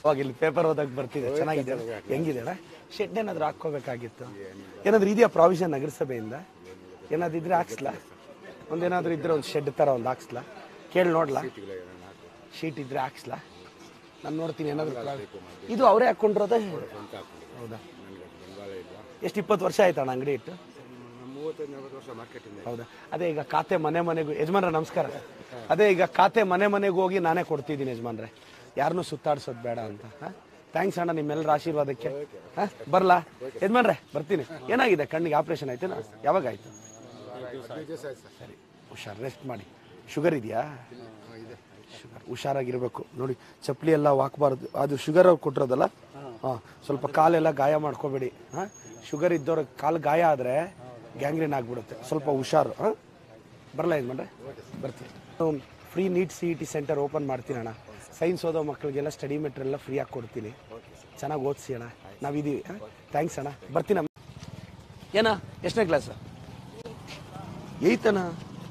ಅವಾಗ ಇಲ್ಲಿ ಪೇಪರ್ ಓದಕ್ ಬರ್ತಿದೆ ಚೆನ್ನಾಗಿದೆ ಹೆಂಗಿದೆ ಅಣ್ಣ ಶೆಡ್ ಏನಾದ್ರು ಹಾಕೋಬೇಕಾಗಿತ್ತು ಏನಾದ್ರು ಇದೆಯಾ ಪ್ರಾವಿಷನ್ ನಗರಸಭೆಯಿಂದ ಏನಾದ್ರು ಇದ್ರೆ ಹಾಕ್ಸ್ಲಾ ಒಂದೇನಾದ್ರು ಇದ್ರೆ ಒಂದು ಶೆಡ್ ತರ ಒಂದು ಹಾಕ್ಸ್ಲಾ ಕೇಳಿ ನೋಡ್ಲಾ ಶೀಟ್ ಇದ್ರೆ ಹಾಕ್ಸ್ಲಾ ನಾನು ನೋಡ್ತೀನಿ ಏನಾದ್ರು ಪ್ರಾವಿ- ಇದು ಅವರೇ ಹಾಕೊಂಡಿರೋದೇ ಹೌದಾ ಎಷ್ಟು ಇಪ್ಪತ್ತು ವರ್ಷ ಆಯ್ತಣ್ಣ ಅಂಗಡಿ ಇಟ್ಟು ಮೂವತ್ತೈದು ನಲವತ್ತು ವರ್ಷ ಮಾರ್ಕೆಟಿಂದ ಹೌದಾ ಅದೇ ಈಗ ಖಾತೆ ಮನೆ ಮನೆಗೂ ಯಜಮಾನ್ರೆ ನಮಸ್ಕಾರ ಅದೇ ಈಗ ಖಾತೆ ಮನೆ ಮನೆಗೂ ಹೋಗಿ ನಾನೇ ಕೊಡ್ತಿದ್ದೀನಿ ಯಜಮಾನ್ರೆ ಯಾರನ್ನೂ ಸುತ್ತಾಡ್ಸೋದು ಬೇಡ ಅಂತ ಥ್ಯಾಂಕ್ಸ್ ಅಣ್ಣ ನಿಮ್ಮೆಲ್ಲರ ಆಶೀರ್ವಾದಕ್ಕೆ ಹಾ ಬರ್ಲಾ ಯಜಮಾನ್ರೆ ಬರ್ತೀನಿ ಏನಾಗಿದೆ ಕಣ್ಣಿಗೆ ಆಪರೇಷನ್ ಆಯ್ತೇನಾ ಯಾವಾಗ ಆಯ್ತು ಹದಿನೈದು ದಿವಸ ಆಯ್ತು ಸರ್ ಸರಿ ಹುಷಾರ್ ರೆಸ್ಟ್ ಮಾಡಿ ಶುಗರ್ ಇದೆಯಾ ಶುಗರ್ ಹುಷಾರಾಗಿರ್ಬೇಕು ನೋಡಿ ಚಪ್ಪಲಿ ಎಲ್ಲ ಹಾಕ್ಬಾರ್ದು ಅದು ಶುಗರ್ ಅವ್ರು ಕೊಟ್ಟಿರೋದಲ್ಲ ಹಾಂ ಸ್ವಲ್ಪ ಕಾಲೆಲ್ಲ ಗಾಯ ಮಾಡ್ಕೋಬೇಡಿ ಹಾಂ ಶುಗರ್ ಇದ್ದವ್ರ ಕಾಲು ಗಾಯ ಆದರೆ ಗ್ಯಾಂಗ್ರೀನ್ ಆಗಿಬಿಡುತ್ತೆ ಸ್ವಲ್ಪ ಹುಷಾರು ಹಾಂ ಬರಲ್ಲ ಯಜಮಾನ್ರೆ ಬರ್ತೀನಿ free NEET C E T centre open ಮಾಡ್ತೀನಿ ಅಣ್ಣ ಸೈನ್ಸ್ ಓದೋ ಮಕ್ಕಳಿಗೆಲ್ಲ ಸ್ಟಡಿ ಮೆಟೀರಿಯಲ್ ಫ್ರೀಯಾಗಿ ಕೊಡ್ತೀನಿ ಚೆನ್ನಾಗಿ ಓದಿಸಿ ಅಣ್ಣ ನಾವಿದ್ದೀವಿ ಹಾಂ ಥ್ಯಾಂಕ್ಸ್ ಅಣ್ಣ ಬರ್ತೀನಮ್ಮ ಏನ ಎಷ್ಟನೇ ಕ್ಲಾಸ್ ಏಯ್ತನ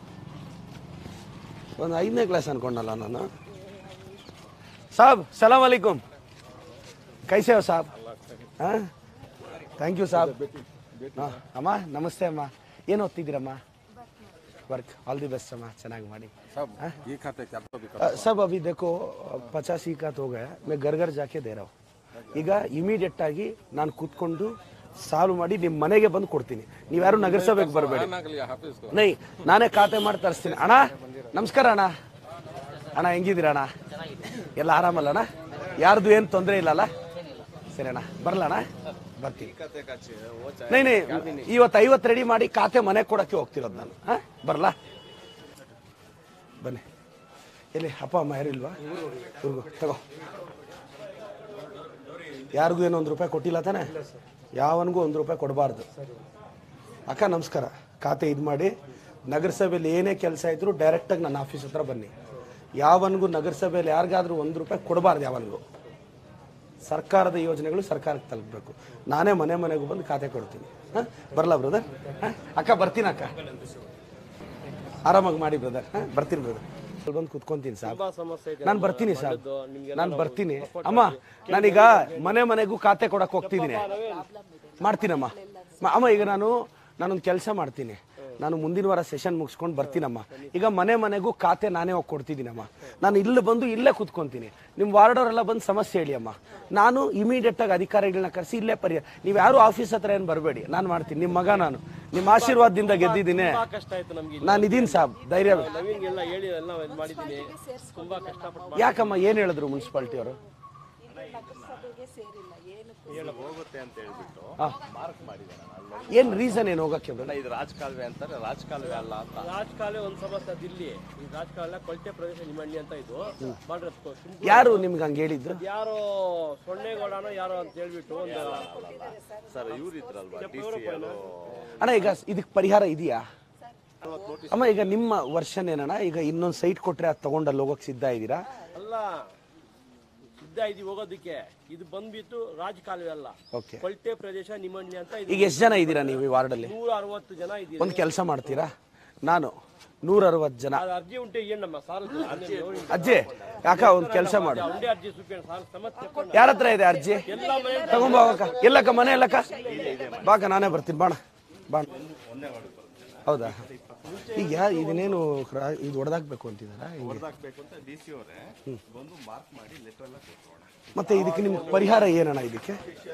ಒಂದು ಐದನೇ ಕ್ಲಾಸ್ ಅನ್ಕೊಂಡಲ್ಲ ನಾನು ಸಾಬ್ ಸಲಾಮ್ ಅಲೈಕುಮ್ ಕೈಸೆ ಹೋ ಸಾಬ್ ಹಾಂ ಥ್ಯಾಂಕ್ ಯು ಸಾಬ್ ಹಾಂ ಅಮ್ಮ ನಮಸ್ತೆ ಅಮ್ಮ ಏನು ಓದ್ತಿದ್ದೀರಮ್ಮ ವರ್ಕ್ ಆಲ್ ದಿ ಬೆಸ್ಟ್ ಅಮ್ಮ ಚೆನ್ನಾಗಿ ಮಾಡಿ सब ये खाते क्या तो भी अ, सब अभी देखो ಪಚಾಸಿ का तो हो गया मैं घर घर जाके दे रहा हूँ ಈಗ ಇಮಿಡಿಯೇಟ್ ಆಗಿ ನಾನು ಕೂತ್ಕೊಂಡು ಸಾಲ್ವ್ ಮಾಡಿ ನಿಮ್ಮ ಮನೆಗೆ ಬಂದು ಕೊಡ್ತೀನಿ ನೀವ್ಯಾರು ನಗರಸಭೆಗೆ ಬರಬೇಡಿ हाफिज को ನೈ ನಾನೇ ಖಾತೆ ಮಾಡಿ ತರಿಸ್ತೀನಿ ಅಣ್ಣ ನಮಸ್ಕಾರ ಅಣ್ಣ ಅಣ್ಣ ಹೆಂಗಿದ್ದೀರ ಅಣ್ಣ ಎಲ್ಲ ಆರಾಮಲ್ಲ ಅಣ್ಣ ಯಾರ್ದು ಏನು ತೊಂದರೆ ಇಲ್ಲಲ್ಲ ಸರಿ ಅಣ್ಣ ಬರಲಣ್ಣ ಬರ್ತೀನಿ ನೈ ನೈ ಇವತ್ತು ಐವತ್ತು ರೆಡಿ ಮಾಡಿ ಖಾತೆ ಮನೆ ಕೊಡಕ್ಕೆ ಹೋಗ್ತಿರೋದು ನಾನು ಹಾಂ ಬರಲಾ ಬನ್ನಿ ಎಲ್ಲಿ ಅಪ್ಪ ಅಮ್ಮ ಯಾರು ಇಲ್ವಾ ಊರ್ಗು ತಗೋ ಯಾರಿಗೂ ಏನೋ ಒಂದು ರೂಪಾಯಿ ಕೊಟ್ಟಿಲ್ಲ ತಾನೆ ಯಾವನಿಗೂ ಒಂದು ರೂಪಾಯಿ ಕೊಡಬಾರ್ದು ಅಕ್ಕ ನಮಸ್ಕಾರ ಖಾತೆ ಇದು ಮಾಡಿ ನಗರಸಭೆಯಲ್ಲಿ ಏನೇ ಕೆಲಸ ಇದ್ರು ಡೈರೆಕ್ಟಾಗಿ ನನ್ನ ಆಫೀಸ್ ಹತ್ರ ಬನ್ನಿ ಯಾವನಿಗೂ ನಗರಸಭೆಯಲ್ಲಿ ಯಾರಿಗಾದ್ರೂ ಒಂದು ರೂಪಾಯಿ ಕೊಡಬಾರ್ದು ಯಾವನಿಗೂ ಸರ್ಕಾರದ ಯೋಜನೆಗಳು ಸರ್ಕಾರಕ್ಕೆ ತಲುಪಬೇಕು ನಾನೇ ಮನೆ ಮನೆಗೂ ಬಂದು ಖಾತೆ ಕೊಡ್ತೀನಿ ಹಾಂ ಬರಲ್ಲ ಬ್ರದರ್ ಹಾಂ ಅಕ್ಕ ಬರ್ತೀನಿ ಅಕ್ಕ ಆರಾಮಾಗಿ ಮಾಡಿ ಬ್ರದರ್ ಹಾಂ ಬರ್ತೀನಿ ಬ್ರದರ್ ಬಂದು ಕುತ್ಕೊಂತೀನಿ ಸಾಬ್ ನಾನು ಬರ್ತೀನಿ ಸಾಬ್ ನಾನು ಬರ್ತೀನಿ ಅಮ್ಮ ನಾನೀಗ ಮನೆ ಮನೆಗೂ ಖಾತೆ ಕೊಡಕ್ಕೆ ಹೋಗ್ತಿದ್ದೀನಿ ಮಾಡ್ತೀನಮ್ಮ ಮ- ಅಮ್ಮ ಈಗ ನಾನು ನಾನೊಂದು ಕೆಲಸ ಮಾಡ್ತೀನಿ ನಾನು ಮುಂದಿನ ವಾರ ಸೆಷನ್ ಮುಗಿಸ್ಕೊಂಡು ಬರ್ತೀನಮ್ಮ ಈಗ ಮನೆ ಮನೆಗೂ ಖಾತೆ ನಾನೇ ಹೋಗಿ ಕೊಡ್ತಿದ್ದೀನಮ್ಮ ನಾನು ಇಲ್ಲಿ ಬಂದು ಇಲ್ಲೇ ಕುತ್ಕೊಂತೀನಿ ನಿಮ್ಮ ವಾರ್ಡವರೆಲ್ಲ ಬಂದು ಸಮಸ್ಯೆ ಹೇಳಿ ಅಮ್ಮ ನಾನು ಇಮಿಡಿಯೇಟ್ ಆಗಿ ಅಧಿಕಾರಿಗಳನ್ನ ಕರೆಸಿ ಇಲ್ಲೇ ಪರಿಹಾರ ನೀವು ಯಾರು ಆಫೀಸ್ ಹತ್ರ ಏನು ಬರಬೇಡಿ ನಾನು ಮಾಡ್ತೀನಿ ನಿಮ್ಮ ಮಗ ನಾನು ನಿಮ್ಮ ಆಶೀರ್ವಾದದಿಂದ ಗೆದ್ದಿದ್ದೀನಿ ಕಷ್ಟ ಆಯ್ತು ನಮ್ಗೆ ನಾನು ಇದೀನಿ ಸಾಬ್ ಧೈರ್ಯ ನವೀನ್ಗೆಲ್ಲ ಹೇಳಿ ಎಲ್ಲ ಇದು ಮಾಡಿದ್ದೀನಿ ತುಂಬಾ ಕಷ್ಟಪಟ್ಟು ಯಾಕಮ್ಮ ಏನು ಹೇಳಿದ್ರು ಮುನ್ಸಿಪಾಲ್ಟಿ ಅವರು ಏನ್ ರೀಸನ್ ಏನು ಹೋಗಕ್ಕೆ ಬೇಡ ಇದು ರಾಜಕಾಲುವೆ ಅಂತಾರೆ ರಾಜಕಾಲುವೆ ಅಲ್ಲ ಅಂತ ರಾಜಕಾಲುವೆ ಒಂದ್ ಸಮಸ್ಯೆ ಅದು ಇಲ್ಲಿ ಈ ರಾಜಕಾಲ ಕೊಳತೆ ಪ್ರದೇಶ ನಿಮ್ಮಳ್ಳಿ ಅಂತ ಇದು ಮಾಡ್ರೆ ತುಂಬ ಯಾರು ನಿಮ್ಗೆ ಹಂಗೆ ಹೇಳಿದ್ದು ಯಾರೋ ಸೊನ್ನೆಗೌಡನೋ ಯಾರೋ ಅಂತ ಹೇಳ್ಬಿಟ್ಟು ಒಂದು ಸರ್ ಇವ್ರು ಇದ್ರಲ್ವಾ ಡಿ ಸಿ ಅಣ್ಣ ಈಗ ಇದಕ್ಕೆ ಪರಿಹಾರ ಇದೆಯಾ ಅಮ್ಮ ಈಗ ನಿಮ್ಮ ವರ್ಷನೇನಣ್ಣ ಈಗ ಇನ್ನೊಂದು ಸೈಟ್ ಕೊಟ್ರೆ ಅದು ತಗೊಂಡು ಅಲ್ಲಿ ಹೋಗಕ್ಕೆ ಸಿದ್ಧ ಇದ್ದೀರಾ ಅಲ್ಲ ಸಿದ್ಧ ಇದೀವಿ ಹೋಗೋದಕ್ಕೆ ಇದು ಬಂದ್ಬಿಟ್ಟು ರಾಜಕಾಲುವೆ ಅಲ್ಲ ಓಕೆ ಕೊಳತೆ ಪ್ರದೇಶ ನಿಮ್ಮಳ್ಳಿ ಅಂತ ಇದು ಈಗ ಎಷ್ಟು ಜನ ಇದ್ದೀರಾ ನೀವು ಈ ವಾರ್ಡಲ್ಲಿ ನೂರ ಅರವತ್ತು ಜನ ಇದೀವಿ ಒಂದು ಕೆಲಸ ಮಾಡ್ತೀರಾ ನಾನು ನೂರ ಅರವತ್ತು ಜನ ಅದು ಅರ್ಜಿ ಉಂಟೆ ಏನಮ್ಮ ಸಾಲ ಅಜ್ಜಿ ಯಾಕ ಒಂದು ಕೆಲಸ ಮಾಡು ಒಂದೇ ಅರ್ಜಿ ಸುಪ್ರೀಂ ಸಾಲ ಸಮಸ್ಯೆ ಯಾರ ಹತ್ರ ಇದೆ ಅರ್ಜಿ ಎಲ್ಲ ಮನೆ ತಗೊಂಬೋಗಕ್ಕ ಎಲ್ಲಕ್ಕ ಮನೆ ಎಲ್ಲಕ್ಕ ಬಾಕ ನಾನೇ ಬರ್ತೀನಿ ಬಾಣ ಬಾಣ ಹೌದಾ ಈಗ ಯಾ- ಇದನ್ನೇನು ರಾ- ಇದು ಹೊಡೆದಾಕ್ಬೇಕು ಅಂತಿದಾರಾ ಹಿಂಗೆ ಹಾಕ್ಬೇಕು ಅಂತ ಡಿ ಸಿ ಅವರೇ ಬಂದು ಮಾರ್ಕ್ ಮಾಡಿ ಲೆಟರ್ ಎಲ್ಲ ಕೊಟ್ಟೋಣ ಮತ್ತೆ ಇದಕ್ಕೆ ನಿಮ್ಗೆ ಪರಿಹಾರ ಏನಣ್ಣ ಇದಕ್ಕೆ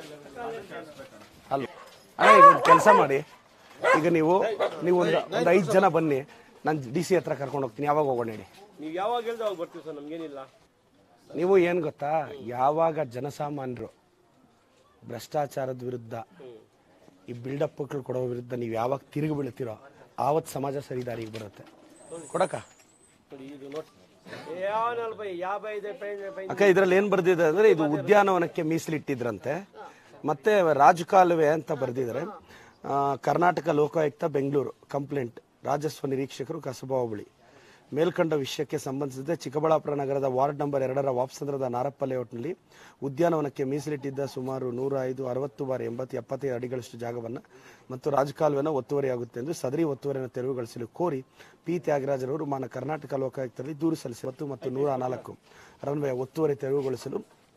ಅಲ್ಲ ಅಣ್ಣ ಈಗ ಒಂದು ಕೆಲಸ ಮಾಡಿ ಈಗ ನೀವು ನೀವು ಒಂದು ಒಂದು ಐದು ಜನ ಬನ್ನಿ ನಾನು ಡಿ ಸಿ ಹತ್ರ ಕರ್ಕೊಂಡು ಹೋಗ್ತೀನಿ ಯಾವಾಗ ಹೋಗೋಣ ಹೇಳಿ ನೀವು ಯಾವಾಗ ಹೇಳ್ದೆ ಅವಾಗ ಬರ್ತೀವಿ ಸರ್ ನಮ್ಗೇನಿಲ್ಲ ನೀವು ಏನು ಗೊತ್ತಾ ಯಾವಾಗ ಜನಸಾಮಾನ್ಯರು ಭ್ರಷ್ಟಾಚಾರದ ವಿರುದ್ಧ ಈ ಬಿಲ್ಡಪ್ಗಳು ಕೊಡೋ ವಿರುದ್ಧ ನೀವು ಯಾವಾಗ ತಿರುಗಿ ಬೀಳ್ತೀರೋ ಆವತ್ತು ಸಮಾಜ ಸರಿ ದಾರಿಗೆ ಬರುತ್ತೆ ಕೊಡಕ್ಕ ನೋಡಿ ಇದು ನೋಡಿ ಯಾವ ಯಾಭೈ ಇದೆ ಪೈನ್ ಪೈನ್ ಅಕ್ಕ ಇದರಲ್ಲಿ ಏನು ಬರ್ದಿದೆ ಅಂದ್ರೆ ಇದು ಉದ್ಯಾನವನಕ್ಕೆ ಮೀಸಲಿಟ್ಟಿದ್ರಂತೆ ಮತ್ತೆ ರಾಜಕಾಲುವೆ ಅಂತ ಬರೆದಿದ್ದಾರೆ ಕರ್ನಾಟಕ ಲೋಕಾಯುಕ್ತ ಬೆಂಗಳೂರು ಕಂಪ್ಲೇಂಟ್ ರಾಜಸ್ವ ನಿರೀಕ್ಷಕರು ಕಸಬಾ ಹೋಬಳಿ ಮೇಲ್ಕಂಡ ವಿಷಯಕ್ಕೆ ಸಂಬಂಧಿಸಿದಂತೆ ಚಿಕ್ಕಬಳ್ಳಾಪುರ ನಗರದ ವಾರ್ಡ್ ನಂಬರ್ ಎರಡರ ವಾಪ್ಸಂದ್ರದ ನಾರಪ್ಪ ಲೇಔಟ್ನಲ್ಲಿ ಉದ್ಯಾನವನಕ್ಕೆ ಮೀಸಲಿಟ್ಟಿದ್ದ ಸುಮಾರು ನೂರ ಐದು ಅರವತ್ತು ಬಾರಿ ಎಂಬತ್ತು ಎಪ್ಪತ್ತೈದು ಅಡಿಗಳಷ್ಟು ಜಾಗವನ್ನು ಮತ್ತು ರಾಜಕಾಲುವೆನ ಒತ್ತುವರಿಯಾಗುತ್ತೆ ಎಂದು ಸದರಿ ಒತ್ತುವರಿಯನ್ನು ತೆರವುಗೊಳಿಸಲು ಕೋರಿ ಪಿ ತ್ಯಾಗರಾಜರವರು ಮಾನ ಕರ್ನಾಟಕ ಲೋಕಾಯುಕ್ತರಲ್ಲಿ ದೂರು ಸಲ್ಲಿಸಿ ಮತ್ತು ಮತ್ತು ನೂರ ನಾಲ್ಕು ರನ್ವೇ ಒತ್ತುವರಿ ತೆರವುಗೊಳಿಸಲು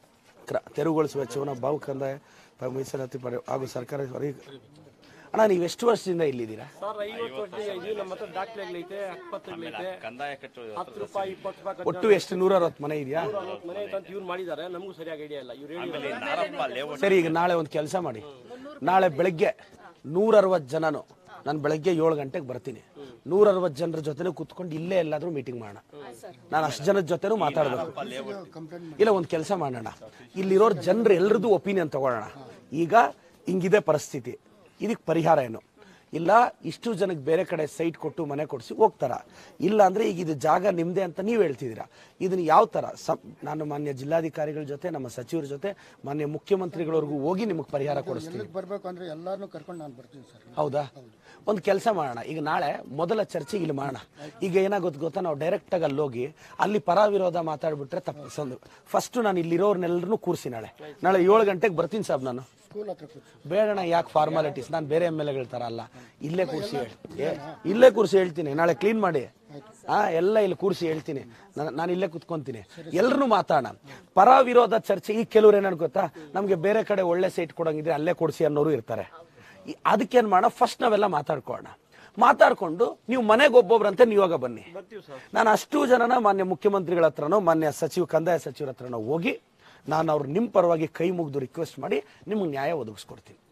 ಕ್ರ ತೆರವುಗೊಳಿಸುವ ವೆಚ್ಚವನ್ನು ಬಾವು ಕಂದಾಯ ಪ- ಮೀಸಲಾತಿ ಪಡೆ ಹಾಗೂ ಸರ್ಕಾರ ಹೊರಗೆ ಅಣ್ಣ ನೀವು ಎಷ್ಟು ವರ್ಷದಿಂದ ಇಲ್ಲಿದ್ದೀರಾ ಸರ್ ಐವತ್ತು ವರ್ಷದಿಂದ ಇದೀವಿ ನಮ್ಮ ಹತ್ರ ದಾಖಲೆಗಳೈತೆ ಅಕ್ಪತ್ರಗಳೈತೆ ಕಂದಾಯ ಕಟ್ಟುವ ಹತ್ತು ರೂಪಾಯಿ ಇಪ್ಪತ್ತು ರೂಪಾಯಿ ಕಟ್ಟಿ ಒಟ್ಟು ಎಷ್ಟು ನೂರ ಅರವತ್ತು ಮನೆ ಇದೆಯಾ ನಲ್ವತ್ತು ಮನೆ ಐತೆ ಅಂತ ಇವ್ರು ಮಾಡಿದ್ದಾರೆ ನಮಗೂ ಸರಿಯಾಗಿ ಐಡಿಯಾ ಇಲ್ಲ ಇವ್ರು ಹೇಳಿ ನಾರಪ್ಪ ಲೇಔಟ್ ಸರಿ ಈಗ ನಾಳೆ ಒಂದು ಕೆಲಸ ಮಾಡಿ ನಾಳೆ ಬೆಳಗ್ಗೆ ನೂರ ಅರವತ್ತು ಜನನು ನಾನು ಬೆಳಗ್ಗೆ ಏಳು ಗಂಟೆಗೆ ಬರ್ತೀನಿ ನೂರ ಅರವತ್ತು ಜನರ ಜೊತೆನೂ ಕೂತ್ಕೊಂಡು ಇಲ್ಲೇ ಎಲ್ಲಾದ್ರೂ ಮೀಟಿಂಗ್ ಮಾಡೋಣ ನಾನು ಅಷ್ಟು ಜನದ ಜೊತೆನೂ ಮಾತಾಡಬೇಕು ಇಲ್ಲ ಒಂದು ಕೆಲಸ ಮಾಡೋಣ ಇಲ್ಲಿರೋರ್ ಜನರು ಎಲ್ರದ್ದು ಒಪಿನಿಯನ್ ತಗೊಳ್ಳೋಣ ಈಗ ಹಿಂಗಿದೆ ಪರಿಸ್ಥಿತಿ ಇದಕ್ಕೆ ಪರಿಹಾರ ಏನು ಇಲ್ಲ ಇಷ್ಟು ಜನಕ್ಕೆ ಬೇರೆ ಕಡೆ ಸೈಟ್ ಕೊಟ್ಟು ಮನೆ ಕೊಡಿಸಿ ಹೋಗ್ತಾರ ಇಲ್ಲ ಅಂದ್ರೆ ಈಗ ಇದು ಜಾಗ ನಿಮ್ದೆ ಅಂತ ನೀವು ಹೇಳ್ತಿದ್ದೀರಾ ಇದನ್ನ ಯಾವ ತರ ಸಂ- ನಾನು ಮಾನ್ಯ ಜಿಲ್ಲಾಧಿಕಾರಿಗಳ ಜೊತೆ ನಮ್ಮ ಸಚಿವರ ಜೊತೆ ಮಾನ್ಯ ಮುಖ್ಯಮಂತ್ರಿಗಳವರೆಗೂ ಹೋಗಿ ನಿಮಗೆ ಪರಿಹಾರ ಕೊಡಿಸ್ತೀನಿ ಬರಬೇಕು ಅಂದ್ರೆ ಎಲ್ಲಾರನ್ನೂ ಕರ್ಕೊಂಡು ನಾನು ಬರ್ತೀನಿ ಸರ್ ಹೌದಾ ಒಂದು ಕೆಲಸ ಮಾಡೋಣ ಈಗ ನಾಳೆ ಮೊದಲ ಚರ್ಚೆ ಇಲ್ಲಿ ಮಾಡೋಣ ಈಗ ಏನಾಗುತ್ತೆ ಗೊತ್ತಾ ನಾವು ಡೈರೆಕ್ಟ್ ಆಗಿ ಅಲ್ಲಿ ಹೋಗಿ ಅಲ್ಲಿ ಪರ ವಿರೋಧ ಮಾತಾಡ್ಬಿಟ್ರೆ ತಪ್ಪಿಸೋದು ಫಸ್ಟ್ ನಾನು ಇಲ್ಲಿರೋರ್ನೆಲ್ಲರನ್ನೂ ಕೂರಿಸಿ ನಾಳೆ ನಾಳೆ ಏಳು ಗಂಟೆಗೆ ಬರ್ತೀನಿ ಸಾಬ್ ನಾನು ಸ್ಕೂಲ್ ಹತ್ರ ಕೂರ್ಸಿ ಬೇಡಣ ಯಾಕೆ ಫಾರ್ಮಾಲಿಟೀಸ್ ನಾನು ಬೇರೆ ಎಮ್ ಎಲ್ ಎಗಳ ಥರ ಅಲ್ಲ ಇಲ್ಲೇ ಕೂರಿಸಿ ಹೇಳಿ ಏ, ಇಲ್ಲೇ ಕೂರಿಸಿ ಹೇಳ್ತೀನಿ ನಾಳೆ ಕ್ಲೀನ್ ಮಾಡಿ ಹಾ ಎಲ್ಲ ಇಲ್ಲಿ ಕೂರಿಸಿ ಹೇಳ್ತೀನಿ ನಾನು ಇಲ್ಲೇ ಕುತ್ಕೊಂತೀನಿ ಎಲ್ಲರೂ ಮಾತಾಡೋಣ ಪರ ವಿರೋಧ ಚರ್ಚೆ ಈಗ ಕೆಲವ್ರು ಏನಾದ್ರು ಗೊತ್ತಾ ನಮಗೆ ಬೇರೆ ಕಡೆ ಒಳ್ಳೆ ಸೈಟ್ ಕೊಡಂಗಿದ್ರೆ ಅಲ್ಲೇ ಕೊಡಿಸಿ ಅನ್ನೋರು ಇರ್ತಾರೆ ಈ- ಅದಕ್ಕೇನ್ ಮಾಡೋಣ ಫಸ್ಟ್ ನಾವೆಲ್ಲ ಮಾತಾಡ್ಕೊಳ್ಳೋಣ ಮಾತಾಡ್ಕೊಂಡು ನೀವು ಮನೆಗೆ ಒಬ್ಬೊಬ್ರಂತೆ ನೀವಾಗ ಬನ್ನಿ ನಾನು ಅಷ್ಟು ಜನನ ಮಾನ್ಯ ಮುಖ್ಯಮಂತ್ರಿಗಳ ಹತ್ರನೋ ಮಾನ್ಯ ಸಚಿವ ಕಂದಾಯ ಸಚಿವರ ಹತ್ರನೋ ಹೋಗಿ ನಾನು ಅವ್ರು ನಿಮ್ಮ ಪರವಾಗಿ ಕೈ ಮುಗಿದು ರಿಕ್ವೆಸ್ಟ್ ಮಾಡಿ ನಿಮ್ಗೆ ನ್ಯಾಯ ಒದಗಿಸ್ಕೊಡ್ತೀನಿ